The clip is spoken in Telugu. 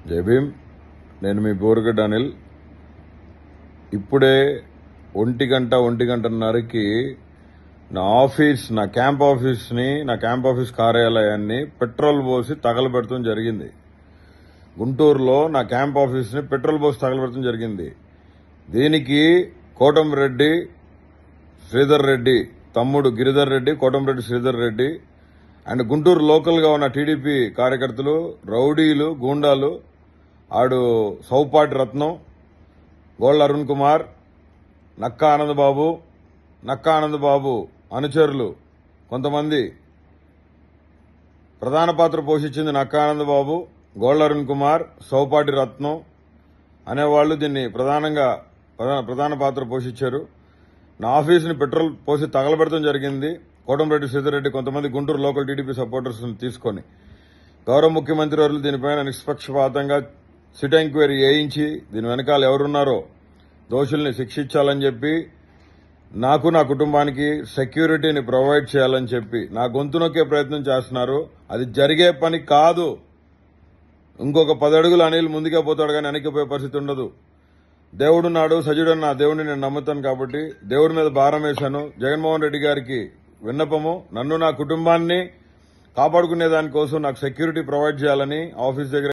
జై భీమ్ నేను మీ బోరుగడ్డ అనిల్ ఇప్పుడే ఒంటి గంట ఒంటి గంటన్నరకి నా ఆఫీస్ నా క్యాంప్ ఆఫీస్ని నా క్యాంప్ ఆఫీస్ కార్యాలయాన్ని పెట్రోల్ పోసి తగలబెడతాం జరిగింది గుంటూరులో నా క్యాంప్ ఆఫీస్ని పెట్రోల్ పోసి తగలబెడతాం జరిగింది దీనికి కోటంరెడ్డి శ్రీధర్ రెడ్డి తమ్ముడు గిరిధర్ రెడ్డి కోటంరెడ్డి శ్రీధర్ రెడ్డి అండ్ గుంటూరు లోకల్గా ఉన్న టీడీపీ కార్యకర్తలు రౌడీలు గూండాలు ఆడు సౌపాటి రత్నం గోళ్ళ అరుణ్ కుమార్ నక్కా ఆనందబాబు నక్కా ఆనందబాబు అనుచరులు కొంతమంది ప్రధాన పాత్ర పోషించింది నక్కా ఆనందబాబు గోళ్ళ అరుణ్ కుమార్ సౌపాటి రత్నం అనేవాళ్లు దీన్ని ప్రధానంగా ప్రధాన ప్రధాన పాత్ర పోషించారు నా ఆఫీసుని పెట్రోల్ పోసి తగలబెడతాం జరిగింది కోటంరెడ్డి శ్రీధర్రెడ్డి కొంతమంది గుంటూరు లోకల్ టీడీపీ సపోర్టర్స్ తీసుకొని గౌరవ ముఖ్యమంత్రి వర్యులు దీనిపైన నిష్పక్షపాతంగా సిట్ ఎంక్వైరీ చేయించి దీని వెనకాల ఎవరున్నారో దోషుల్ని శిక్షించాలని చెప్పి నాకు నా కుటుంబానికి సెక్యూరిటీని ప్రొవైడ్ చేయాలని చెప్పి నా గొంతు నొక్కే ప్రయత్నం చేస్తున్నారు అది జరిగే పని కాదు ఇంకొక పది అడుగులు అనిల్ ముందుకే పోతాడు కానీ వెనక్కిపోయే పరిస్థితి ఉండదు దేవుడున్నాడు సజీడున్న నా దేవుడిని నేను నమ్ముతాను కాబట్టి దేవుడి మీద భారం వేశాను జగన్మోహన్ రెడ్డి గారికి విన్నపము నన్ను నా కుటుంబాన్ని కాపాడుకునే దానికోసం నాకు సెక్యూరిటీ ప్రొవైడ్ చేయాలని ఆఫీస్ దగ్గర